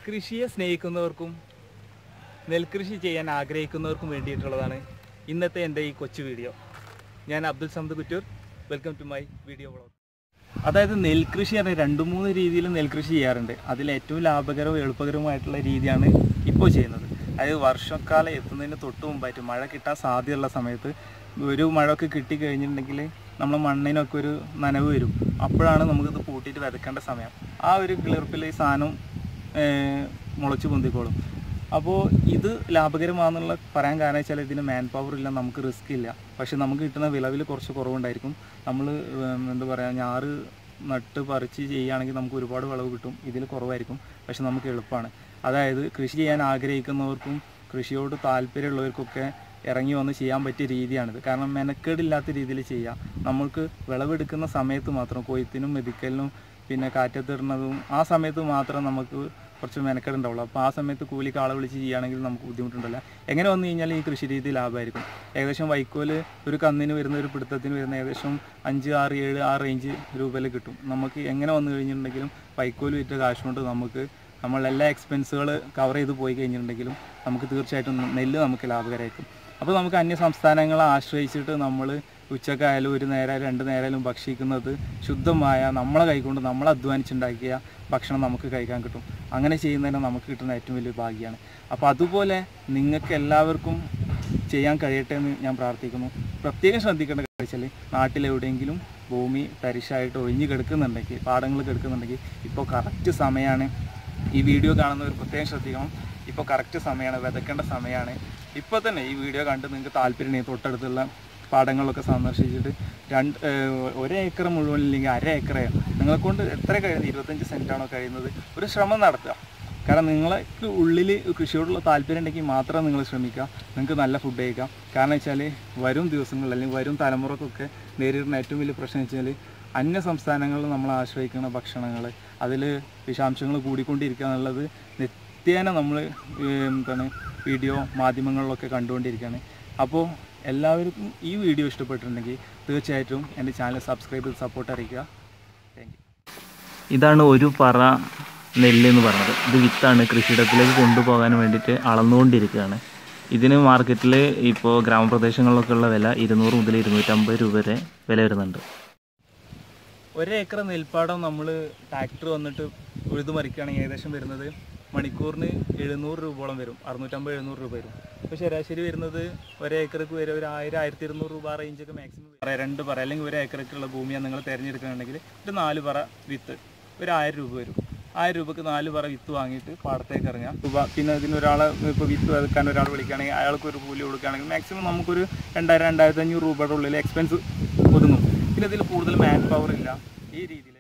നെൽകൃഷിയെ സ്നേഹിക്കുന്നവർക്കും നെൽകൃഷി ചെയ്യാൻ ആഗ്രഹിക്കുന്നവർക്കും വേണ്ടിയിട്ടുള്ളതാണ് ഇന്നത്തെ എൻ്റെ ഈ കൊച്ചു വീഡിയോ ഞാൻ Abdul Samad Kuttoor welcome to my video vlog അതായത് നെൽകൃഷി പറഞ്ഞാൽ രണ്ട് മൂന്ന് രീതിയിൽ നെൽകൃഷി ചെയ്യാറുണ്ട് അതിൽ ഏറ്റവും ലാഭകരവും എളുപ്പകരവുമായിട്ടുള്ള രീതിയാണ് ഇപ്പോൾ ചെയ്യുന്നത് അതായത് വർഷക്കാലം എത്തുന്നതിന് തൊട്ട് മുമ്പായിട്ട് മഴ കിട്ടാൻ സാധ്യതയുള്ള സമയത്ത് ഒരു മഴയൊക്കെ കിട്ടിക്കഴിഞ്ഞിട്ടുണ്ടെങ്കിൽ നമ്മളെ മണ്ണിനൊക്കെ ഒരു നനവ് വരും അപ്പോഴാണ് നമുക്കിത് പൂട്ടിയിട്ട് വിതക്കേണ്ട സമയം ആ ഒരു കിളിർപ്പിൽ ഈ സാധനം ഏർ, മുളച്ച് പൊന്തിക്കോളും അപ്പോൾ ഇത് ലാഭകരമാണെന്നുള്ള പറയാൻ കാരണം വെച്ചാൽ ഇതിന് മാൻ പവർ ഇല്ല നമുക്ക് റിസ്ക് ഇല്ല പക്ഷെ നമുക്ക് കിട്ടുന്ന വിളവിൽ കുറച്ച് കുറവുണ്ടായിരിക്കും നമ്മൾ എന്താ പറയുക ഞാറ് നട്ട് പറിച്ച് ചെയ്യുകയാണെങ്കിൽ നമുക്ക് ഒരുപാട് വിളവ് കിട്ടും ഇതിൽ കുറവായിരിക്കും പക്ഷെ നമുക്ക് എളുപ്പമാണ് അതായത് കൃഷി ചെയ്യാൻ ആഗ്രഹിക്കുന്നവർക്കും കൃഷിയോട് താല്പര്യമുള്ളവർക്കൊക്കെ ഇറങ്ങി വന്ന് ചെയ്യാൻ പറ്റിയ രീതിയാണിത് കാരണം മെനക്കേടില്ലാത്ത രീതിയിൽ ചെയ്യാം നമ്മൾക്ക് വിളവെടുക്കുന്ന സമയത്ത് മാത്രം കൊയ്ത്തിനും മെതിക്കലിനും പിന്നെ കാറ്റത്തിടുന്നതും ആ സമയത്ത് മാത്രം നമുക്ക് കുറച്ച് മെനക്കേടുണ്ടാവുള്ളൂ അപ്പോൾ ആ സമയത്ത് കൂലിക്ക് ആളെ വിളിച്ച് ചെയ്യുകയാണെങ്കിൽ നമുക്ക് ബുദ്ധിമുട്ടുണ്ടല്ല എങ്ങനെ വന്നു കഴിഞ്ഞാൽ ഈ കൃഷി രീതി ലാഭമായിരിക്കും ഏകദേശം വൈക്കോല് ഒരു കന്നിന് വരുന്ന ഒരു പിടുത്തത്തിന് വരുന്ന ഏകദേശം അഞ്ച് ആറ് ഏഴ് ആ റേഞ്ച് രൂപയിൽ കിട്ടും നമുക്ക് എങ്ങനെ വന്നു കഴിഞ്ഞിട്ടുണ്ടെങ്കിലും വൈക്കോല് വിറ്റ കാശ് കൊണ്ട് നമുക്ക് നമ്മളെല്ലാ എക്സ്പെൻസുകൾ കവർ ചെയ്ത് പോയി കഴിഞ്ഞിട്ടുണ്ടെങ്കിലും നമുക്ക് തീർച്ചയായിട്ടും നെല്ല് നമുക്ക് ലാഭകരമായിരിക്കും അപ്പോൾ നമുക്ക് അന്യ സംസ്ഥാനങ്ങളെ ആശ്രയിച്ചിട്ട് നമ്മൾ ഉച്ചക്കായാലും ഒരു നേരം രണ്ട് നേരമായാലും ഭക്ഷിക്കുന്നത് ശുദ്ധമായ നമ്മളെ കൈകൊണ്ട് നമ്മൾ അധ്വാനിച്ചുണ്ടാക്കിയ ഭക്ഷണം നമുക്ക് കഴിക്കാൻ കിട്ടും അങ്ങനെ ചെയ്യുന്നതിന് നമുക്ക് കിട്ടുന്ന ഏറ്റവും വലിയ ഭാഗ്യമാണ് അപ്പോൾ അതുപോലെ നിങ്ങൾക്ക് എല്ലാവർക്കും ചെയ്യാൻ കഴിയട്ടെ എന്ന് ഞാൻ പ്രാർത്ഥിക്കുന്നു പ്രത്യേകം ശ്രദ്ധിക്കേണ്ട കാര്യം വെച്ചാൽ നാട്ടിലെവിടെയെങ്കിലും ഭൂമി തരിശായിട്ട് ഒഴിഞ്ഞു കിടക്കുന്നുണ്ടെങ്കിൽ പാടങ്ങൾ കിടക്കുന്നുണ്ടെങ്കിൽ ഇപ്പോൾ കറക്റ്റ് സമയമാണ് ഈ വീഡിയോ കാണുന്നവർ പ്രത്യേകം ശ്രദ്ധിക്കണം ഇപ്പോൾ കറക്റ്റ് സമയമാണ് വിതക്കേണ്ട സമയമാണ് ഇപ്പോൾ തന്നെ ഈ വീഡിയോ കണ്ട് നിങ്ങൾക്ക് താല്പര്യമുണ്ടെങ്കിൽ തൊട്ടടുത്തുള്ള പാടങ്ങളൊക്കെ സന്ദർശിച്ചിട്ട് രണ്ട് ഏഹ്, ഒരു ഏക്കർ മുഴുവൻ ഇല്ലെങ്കിൽ അര ഏക്കറോ നിങ്ങളെ കൊണ്ട് എത്ര കഴിയുന്നത് ഇരുപത്തഞ്ച് സെൻറ്റാണോ കഴിയുന്നത് ഒരു ശ്രമം നടത്തുക കാരണം നിങ്ങൾക്ക് ഉള്ളിൽ കൃഷിയോടുള്ള താല്പര്യം ഉണ്ടെങ്കിൽ മാത്രം നിങ്ങൾ ശ്രമിക്കുക നിങ്ങൾക്ക് നല്ല ഫുഡ് കഴിക്കാം കാരണം വെച്ചാൽ വരും ദിവസങ്ങളിൽ അല്ലെങ്കിൽ വരും തലമുറക്കൊക്കെ നേരിടുന്ന ഏറ്റവും വലിയ പ്രശ്നം വെച്ചാൽ അന്യ സംസ്ഥാനങ്ങളിൽ നമ്മൾ ആശ്രയിക്കുന്ന ഭക്ഷണങ്ങൾ അതിൽ വിഷാംശങ്ങൾ കൂടിക്കൊണ്ടിരിക്കുക എന്നുള്ളത് നിത്യേന നമ്മൾ എന്താണ് വീഡിയോ മാധ്യമങ്ങളിലൊക്കെ കണ്ടുകൊണ്ടിരിക്കുകയാണ് അപ്പോൾ എല്ലാവർക്കും ഈ വീഡിയോ ഇഷ്ടപ്പെട്ടിട്ടുണ്ടെങ്കിൽ തീർച്ചയായിട്ടും എൻ്റെ ചാനൽ സബ്സ്ക്രൈബ് ചെയ്ത് സപ്പോർട്ട് അറിയിക്കുക താങ്ക് യു ഇതാണ് ഒരു പറ നെല്ല് എന്ന് പറയുന്നത് ഇത് വിത്താണ് കൃഷിയിടത്തിലേക്ക് കൊണ്ടുപോകാൻ വേണ്ടിയിട്ട് അളന്നുകൊണ്ടിരിക്കുകയാണ് ഇതിന് മാർക്കറ്റിൽ ഇപ്പോൾ ഗ്രാമപ്രദേശങ്ങളിലൊക്കെ ഉള്ള വില ഇരുന്നൂറ് മുതൽ ഇരുന്നൂറ്റമ്പത് രൂപ വരെ വില വരുന്നുണ്ട് ഒരേക്കർ നെൽപ്പാടം നമ്മൾ ട്രാക്ടർ വന്നിട്ട് ഉഴുതു മറിക്കുകയാണെങ്കിൽ ഏകദേശം വരുന്നത് മണിക്കൂറിന് എഴുന്നൂറ് രൂപയോളം വരും അറുന്നൂറ്റമ്പത് എഴുന്നൂറ് രൂപ വരും ഇപ്പോൾ ശരാശരി വരുന്നത് ഒരേക്കർക്ക് വരെ ഒരു ആയിരം ആയിരത്തി ഇരുന്നൂറ് രൂപ ആ റേഞ്ചൊക്കെ മാക്സിമം പറയാം രണ്ട് പറ അല്ലെങ്കിൽ ഒരു ഏക്കറക്കുള്ള ഭൂമിയാണ് നിങ്ങൾ തിരഞ്ഞെടുക്കുകയാണെങ്കിൽ ഒരു നാല് പറ വിത്ത് ഒരു ആയിരം രൂപ വരും ആയിരം രൂപക്ക് നാല് പറ വിത്ത് വാങ്ങിയിട്ട് പാടത്തേക്ക് ഇറങ്ങാം രൂപ പിന്നെ ഇതിന് ഒരാളെ ഇപ്പോൾ വിത്ത് വെക്കാൻ ഒരാൾ വിളിക്കുകയാണെങ്കിൽ അയാൾക്ക് ഒരു കൂലി കൊടുക്കുകയാണെങ്കിൽ മാക്സിമം നമുക്കൊരു രണ്ടായിരം രണ്ടായിരത്തി അഞ്ഞൂറ് രൂപയുടെ ഉള്ളിൽ എക്സ്പെൻസ് ഒതുങ്ങും പിന്നെ ഇതിൽ കൂടുതൽ മാൻ പവർ ഇല്ല ഈ രീതിയിൽ